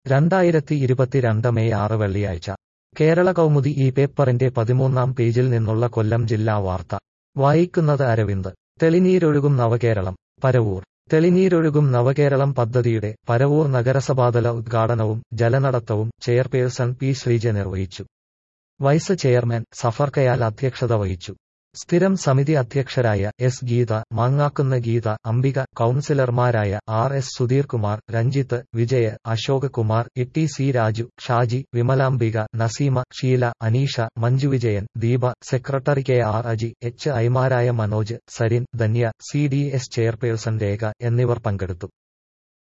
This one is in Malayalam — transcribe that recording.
രണ്ടായിരത്തി ഇരുപത്തിരണ്ട് മെയ് ആറ് വെള്ളിയാഴ്ച കേരള കൗമുദി ഈ പേപ്പറിന്റെ പതിമൂന്നാം പേജിൽ നിന്നുള്ള കൊല്ലം ജില്ലാ വാർത്ത വായിക്കുന്നത് അരവിന്ദ് തെളിനീരൊഴുകും നവകേരളം പരവൂർ തെളിനീരൊഴുകും നവകേരളം പദ്ധതിയുടെ പരവൂർ നഗരസഭാതല ഉദ്ഘാടനവും ജലനടത്തവും ചെയർപേഴ്സൺ പി ശ്രീജ നിർവഹിച്ചു വൈസ് ചെയർമാൻ സഫർ കയാൽ അധ്യക്ഷത വഹിച്ചു സ്ഥിരം സമിതി അധ്യക്ഷരായ എസ് ഗീത മാങ്ങാക്കുന്ന ഗീത അംബിക കൌൺസിലർമാരായ R S Sudheer Kumar Ranjith Vijaya Ashok Kumar Itty C Raju Shaji Vimalambika Naseema Sheela Aneesha Manju Vijayan Deepa secretary K R Aji H ഐമാരായ Manoj Sarin Dhanya C D S chairperson Rekha എന്നിവർ പങ്കെടുത്തു